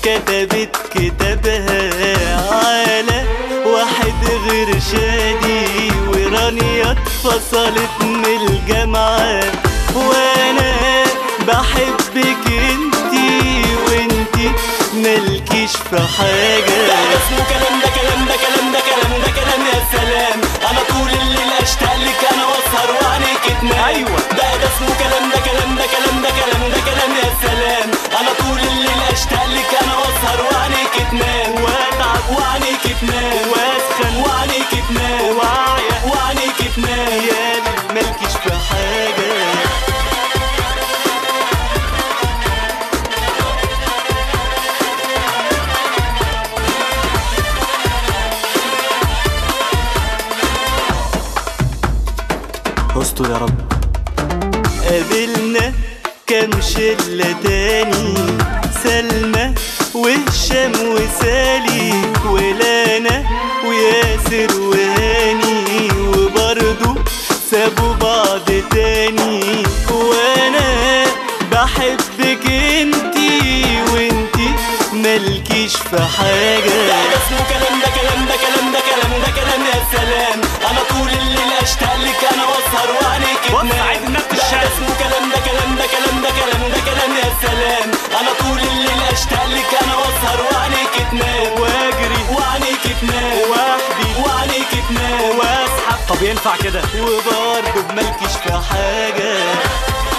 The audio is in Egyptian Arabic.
كتبت كتابها على واحد غير شادي ورانيا اتفصلت من الجامعة وانا بحبك انتي وانتي ملكيش في حاجة ده اسمه كلام ده كلام ده كلام ده كلام ده كلام يا سلام انا طول الليل اشتاق لك انا واسهر وعينيك تنام أيوة. ده ده اسمه كلام ده كلام ده كلام ده كلام ده كلام يا سلام انا طول الليل اشتاق لك انا واسهر وعينيك تنام واتعب وعينيك تنام واسخن وعينيك تنام واعية وعينيك تنام يا ملكيش في حاجة استر يا رب قابلنا كام شلة تاني سلمى وهشام وسالي ولانا وياسر وهاني وبرضو سابوا بعض تاني وانا بحبك انتي وانتي ملكيش في حاجة ده اسمه كلام ده كلام ده كلام ده كلام ده كلام يا سلام انا طول الليل اشتاق لك انا واسهر وعينيك بص، تنام عايز الناس ده تشتغل. اسمه كلام ده كلام ده كلام ده كلام ده كلام يا سلام انا طول الليل اشتاق لك انا واسهر وعينيك تنام واجري وعينيك تنام وحدي وعينيك تنام واسحب طب ينفع كده وبرضه ملكيش في حاجة